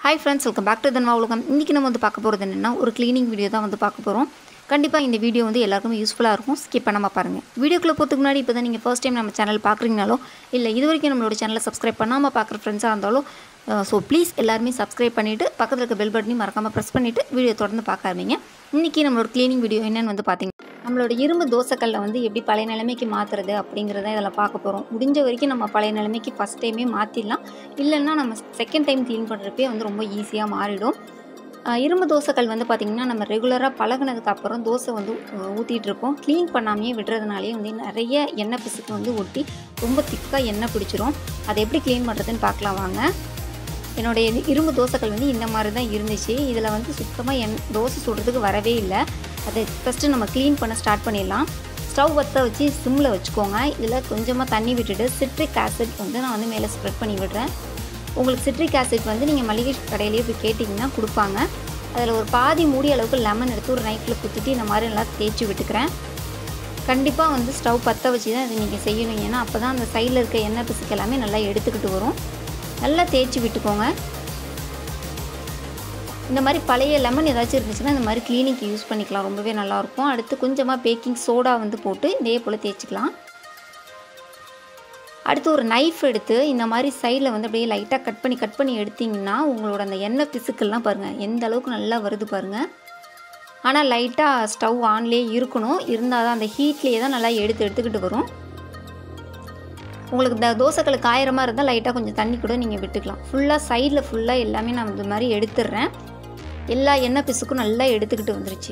hi friends welcome back to Thanva Ulagam இன்றைக்கி நம்ம வந்து பார்க்க போகிறது என்னென்னா ஒரு க்ளீனிங் வீடியோ தான் வந்து பார்க்க போகிறோம் கண்டிப்பாக இந்த வீடியோ வந்து எல்லாருக்குமே யூஸ்ஃபுல்லாக இருக்கும் ஸ்கிப் பண்ணாமல் பாருங்கள் வீடியோக்குள்ளே போகிறதுக்கு முன்னாடி இப்போ தான் நீங்கள் ஃபர்ஸ்ட் டைம் நம்ம சேனல் பார்க்குறீங்கனாலோ இல்லை இது வரைக்கும் நம்மளோட சேனலை சப்ஸ்கிரைப் பண்ணாமல் பார்க்குற ஃப்ரெண்ட்ஸாக இருந்தாலும் ஸோ ப்ளீஸ் எல்லாருமே சப்ஸ்கிரைப் பண்ணிவிட்டு பக்கத்தில் இருக்க பெல் பட்டனையும் மறக்காமல் ப்ரெஸ் பண்ணிவிட்டு வீடியோ தொடர்ந்து பார்க்க ஆரம்பிங்க இன்றைக்கி நம்மளோட க்ளீனிங் வீடியோ என்னென்னு வந்து பார்த்தீங்க நம்மளோட இரும்பு தோசைக்கல்லை வந்து எப்படி பழைய நிலைமைக்கு மாற்றுறது அப்படிங்கிறத இதில் பார்க்க போகிறோம் முடிஞ்ச வரைக்கும் நம்ம பழைய நிலைமைக்கு ஃபஸ்ட் டைமே மாற்றிடலாம் இல்லைன்னா நம்ம செகண்ட் டைம் க்ளீன் பண்ணுறப்பே வந்து ரொம்ப ஈஸியாக மாறிடும் ஆஹ் இரும்பு தோசைக்கல் வந்து பார்த்திங்கன்னா நம்ம ரெகுலராக பழகுனதுக்கு அப்புறம் தோசை வந்து ஊற்றிட்டு இருப்போம் க்ளீன் பண்ணாமையே விடுறதுனாலே வந்து நிறைய எண்ணெய் பிசுக்கு வந்து ஒட்டி ரொம்ப திக்காக எண்ணெய் பிடிச்சிரும் அதை எப்படி க்ளீன் பண்ணுறதுன்னு பார்க்கலாம் வாங்க என்னுடைய இது இரும்பு தோசைக்கல் வந்து இந்த மாதிரி தான் இருந்துச்சு இதில் வந்து சுத்தமாக எண் தோசை சுடுறதுக்கு வரவே இல்லை அதை ஃபஸ்ட்டு நம்ம க்ளீன் பண்ண ஸ்டார்ட் பண்ணிடலாம் ஸ்டவ் வற்ற வச்சு சிம்மில் வச்சுக்கோங்க இதில் கொஞ்சமாக தண்ணி விட்டுட்டு சிட்ரிக் ஆசிட் வந்து நான் வந்து மேலே ஸ்ப்ரெட் பண்ணி விடுறேன் உங்களுக்கு சிட்ரிக் ஆசிட் வந்து நீங்கள் மளிகை கடையிலேயே போய் கேட்டிங்கன்னா கொடுப்பாங்க அதில் ஒரு பாதி மூடி அளவுக்கு லெமன் எடுத்து ஒரு நைட்டில் குத்திட்டு இந்த மாதிரி நல்லா தேய்ச்சி விட்டுக்கிறேன் கண்டிப்பாக வந்து ஸ்டவ் பற்ற வச்சு தான் இது நீங்கள் செய்யணும் ஏன்னா அப்போ தான் அந்த சைடில் இருக்க எண்ணெய் பிசுக்கு எல்லாமே நல்லா எடுத்துக்கிட்டு வரும் நல்லா தேய்ச்சி விட்டுக்கோங்க இந்த மாதிரி பழைய லெமன் ஏதாச்சும் இருந்துச்சுன்னா இந்த மாதிரி க்ளீனிங்க்கு யூஸ் பண்ணிக்கலாம் ரொம்பவே நல்லாயிருக்கும் அடுத்து கொஞ்சமாக பேக்கிங் சோடா வந்து போட்டு இதே போல் தேய்ச்சிக்கலாம் அடுத்து ஒரு நைஃப் எடுத்து இந்த மாதிரி சைடில் வந்து அப்படியே லைட்டாக கட் பண்ணி கட் பண்ணி எடுத்திங்கன்னா உங்களோட அந்த எண்ணெய் பிசுக்கள்லாம் பாருங்கள் எந்த அளவுக்கு நல்லா வருது பாருங்கள் ஆனால் லைட்டாக ஸ்டவ் ஆன்லேயே இருக்கணும் இருந்தால் தான் அந்த ஹீட்லேயே தான் நல்லா எடுத்து எடுத்துக்கிட்டு வரும் உங்களுக்கு இந்த தோசைக்கல் காயிரமாக இருந்தால் லைட்டாக கொஞ்சம் தண்ணி கூட நீங்கள் விட்டுக்கலாம் ஃபுல்லாக சைடில் ஃபுல்லாக எல்லாமே நான் இந்த மாதிரி எடுத்துடுறேன் எல்லா எண்ணெய் பிசுக்கும் நல்லா எடுத்துக்கிட்டு வந்துருச்சு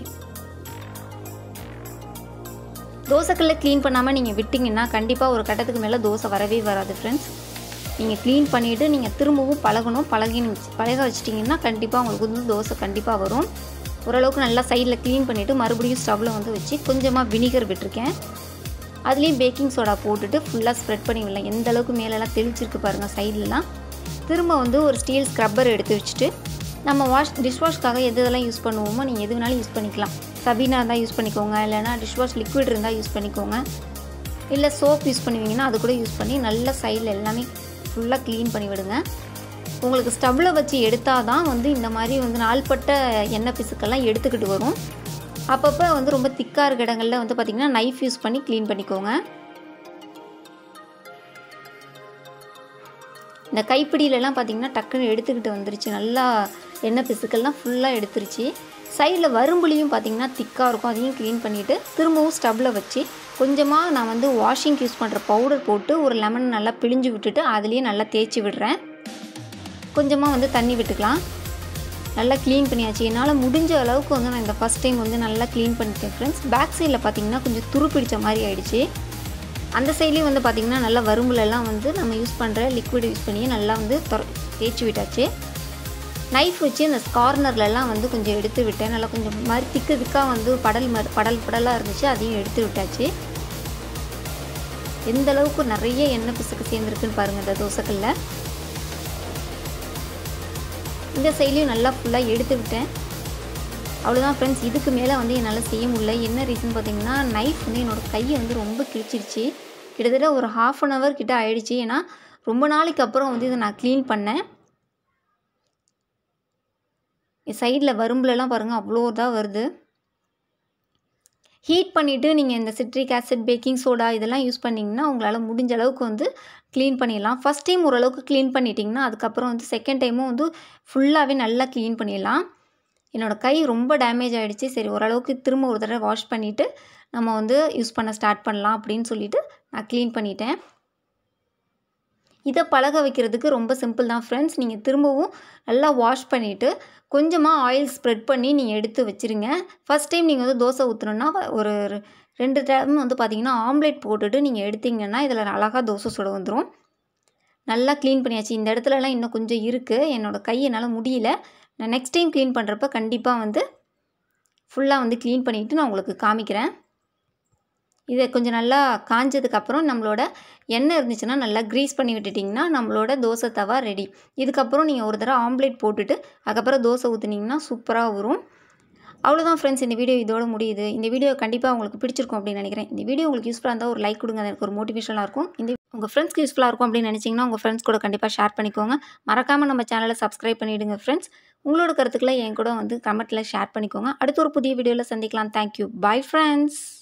தோசைக்கல்ல க்ளீன் பண்ணாமல் நீங்கள் விட்டிங்கன்னா கண்டிப்பாக ஒரு கட்டத்துக்கு மேலே தோசை வரவே வராது ஃப்ரெண்ட்ஸ் நீங்கள் க்ளீன் பண்ணிவிட்டு நீங்கள் திரும்பவும் பழகணும் பழகி பழக வச்சிட்டிங்கன்னா கண்டிப்பாக உங்களுக்கு வந்து தோசை கண்டிப்பாக வரும் ஓரளவுக்கு நல்லா சைடில் க்ளீன் பண்ணிவிட்டு மறுபடியும் ஸ்டவ்வில் வந்து வச்சு கொஞ்சமாக வினிகர் விட்டுருக்கேன் அதுலேயும் பேக்கிங் சோடா போட்டுட்டு ஃபுல்லாக ஸ்ப்ரெட் பண்ணி விடலாம் எந்த அளவுக்கு மேலெல்லாம் தெளிச்சிருக்கு பாருங்கள் சைட்லலாம் திரும்ப வந்து ஒரு ஸ்டீல் ஸ்க்ரப்பர் எடுத்து வச்சுட்டு நம்ம வாஷ் டிஷ்வாஷ்க்காக எது இதெல்லாம் யூஸ் பண்ணுவோமோ நீங்கள் எது வேணாலும் யூஸ் பண்ணிக்கலாம் சபீனா இருந்தால் யூஸ் பண்ணிக்கோங்க இல்லைனா டிஷ்வாஷ் லிக்விட் இருந்தால் யூஸ் பண்ணிக்கோங்க இல்லை சோப் யூஸ் பண்ணுவீங்கன்னா அது கூட யூஸ் பண்ணி நல்ல சைடில் எல்லாமே ஃபுல்லாக க்ளீன் பண்ணி விடுங்க உங்களுக்கு ஸ்டவ்வில் வச்சு எடுத்தால் தான் வந்து இந்த மாதிரி வந்து நாள்பட்ட எண்ணெய் பிசுக்கெல்லாம் எடுத்துக்கிட்டு வரும் அப்பப்போ வந்து ரொம்ப திக்காக இருக்க இடங்களில் வந்து பார்த்திங்கன்னா நைஃப் யூஸ் பண்ணி க்ளீன் பண்ணிக்கோங்க இந்த கைப்பிடியிலலாம் பார்த்திங்கன்னா டக்குன்னு எடுத்துக்கிட்டு வந்துருச்சு நல்லா எண்ணெய் பிசுக்கள்லாம் ஃபுல்லாக எடுத்துருச்சு சைடில் வரும்புலியும் பார்த்திங்கன்னா திக்காக இருக்கும் அதையும் க்ளீன் பண்ணிவிட்டு திரும்பவும் ஸ்டவ்வில் வச்சு கொஞ்சமாக நான் வந்து வாஷிங்க்கு யூஸ் பண்ணுற பவுடர் போட்டு ஒரு லெமன் நல்லா பிழிஞ்சு விட்டுட்டு அதுலேயே நல்லா தேய்ச்சி விடுறேன் கொஞ்சமாக வந்து தண்ணி விட்டுக்கலாம் நல்லா க்ளீன் பண்ணியாச்சு என்னால் முடிஞ்ச அளவுக்கு வந்து நான் இந்த ஃபஸ்ட் டைம் வந்து நல்லா க்ளீன் பண்ணிட்டேன் ஃப்ரெண்ட்ஸ் பேக் சைடில் பார்த்திங்கன்னா கொஞ்சம் துரு பிடிச்ச மாதிரி ஆயிடுச்சு அந்த சைட்லேயும் வந்து பார்த்திங்கன்னா நல்லா வரும்புலெல்லாம் வந்து நம்ம யூஸ் பண்ணுற லிக்விட் யூஸ் பண்ணி நல்லா வந்து தொர தேய்ச்சி விட்டாச்சு நைஃப் வச்சு அந்த கார்னர்லலாம் வந்து கொஞ்சம் எடுத்து விட்டேன் நல்லா கொஞ்சம் மாதிரி திக்கு திக்காக வந்து படல் மறு படல் படலாக இருந்துச்சு அதையும் எடுத்து விட்டாச்சு எந்த அளவுக்கு நிறைய எண்ணெய் பிசுக்கு சேர்ந்துருக்குன்னு பாருங்கள் இந்த தோசைக்கல்ல இந்த சைட்லேயும் நல்லா ஃபுல்லாக எடுத்து விட்டேன் அவ்வளோதான் ஃப்ரெண்ட்ஸ் இதுக்கு மேலே வந்து என்னால் செய்ய முடியல என்ன ரீசன் பார்த்தீங்கன்னா நைஃப் வந்து என்னோடய கையை வந்து ரொம்ப கிழிச்சிருச்சு கிட்டத்தட்ட ஒரு ஹாஃப் அன் ஹவர் கிட்ட ஆயிடுச்சு ஏன்னா ரொம்ப நாளைக்கு அப்புறம் வந்து இதை நான் க்ளீன் பண்ணேன் சைடில் வரும்புலலாம் பாருங்கள் அவ்வளோ தான் வருது ஹீட் பண்ணிவிட்டு நீங்கள் இந்த சிட்ரிக் ஆசிட் பேக்கிங் சோடா இதெல்லாம் யூஸ் பண்ணிங்கன்னா உங்களால் முடிஞ்ச அளவுக்கு வந்து க்ளீன் பண்ணிடலாம் ஃபஸ்ட் டைம் ஓரளவுக்கு க்ளீன் பண்ணிட்டீங்கன்னா அதுக்கப்புறம் வந்து செகண்ட் டைமும் வந்து ஃபுல்லாகவே நல்லா க்ளீன் பண்ணிடலாம் என்னோடய கை ரொம்ப டேமேஜ் ஆகிடுச்சு சரி ஓரளவுக்கு திரும்ப ஒரு தடவை வாஷ் பண்ணிவிட்டு நம்ம வந்து யூஸ் பண்ண ஸ்டார்ட் பண்ணலாம் அப்படின்னு சொல்லிட்டு நான் க்ளீன் பண்ணிட்டேன் இதை பழக வைக்கிறதுக்கு ரொம்ப சிம்பிள் தான் ஃப்ரெண்ட்ஸ் நீங்கள் திரும்பவும் நல்லா வாஷ் பண்ணிவிட்டு கொஞ்சமாக ஆயில் ஸ்ப்ரெட் பண்ணி நீங்கள் எடுத்து வச்சுருங்க ஃபஸ்ட் டைம் நீங்கள் வந்து தோசை ஊற்றணுன்னா ஒரு ரெண்டு டைம் வந்து பார்த்தீங்கன்னா ஆம்லேட் போட்டுட்டு நீங்கள் எடுத்தீங்கன்னா இதில் அழகாக தோசை சுட வந்துடும் நல்லா க்ளீன் பண்ணியாச்சு இந்த இடத்துலலாம் இன்னும் கொஞ்சம் இருக்குது என்னோடய கை என்னால் முடியல நான் நெக்ஸ்ட் டைம் க்ளீன் பண்ணுறப்ப கண்டிப்பாக வந்து ஃபுல்லாக வந்து க்ளீன் பண்ணிவிட்டு நான் உங்களுக்கு காமிக்கிறேன் இதை கொஞ்சம் நல்லா காஞ்சதுக்கப்புறம் நம்மளோட எண்ணெய் இருந்துச்சுன்னா நல்லா க்ரீஸ் பண்ணி விட்டுட்டிங்கன்னா நம்மளோட தோசை தவா ரெடி இதுக்கப்புறம் நீங்கள் ஒரு தடவை ஆம்லேட் போட்டுட்டு அதுக்கப்புறம் தோசை ஊற்றுனீங்கன்னா சூப்பராக வரும் அவ்வளோதான் ஃப்ரெண்ட்ஸ் இந்த வீடியோ இதோட முடியுது இந்த வீடியோ கண்டிப்பாக உங்களுக்கு பிடிச்சிருக்கும் அப்படின்னு நினைக்கிறேன் இந்த வீடியோ உங்களுக்கு யூஸ்ஃபுல்லாக இருந்தால் ஒரு லைக் கொடுங்க அது எனக்கு ஒரு மோட்டிவேஷனாக இருக்கும் இந்த உங்கள் ஃப்ரெண்ட்ஸ்க்கு யூஸ்ஃபுல்லாக இருக்கும் அப்படின்னு நினச்சிங்கன்னா உங்கள் ஃப்ரெண்ட்ஸ் கூட கண்டிப்பாக ஷேர் பண்ணிக்கோங்க மறக்காமல் நம்ம சேனலை சப்ஸ்கிரைப் பண்ணிவிடுங்க ஃப்ரெண்ட்ஸ் உங்களோட கருத்துக்களை என் கூட வந்து கமெண்ட்டில் ஷேர் பண்ணிக்கோங்க அடுத்த ஒரு புதிய வீடியோவில் சந்திக்கலாம் தேங்க்யூ பை ஃப்ரெண்ட்ஸ்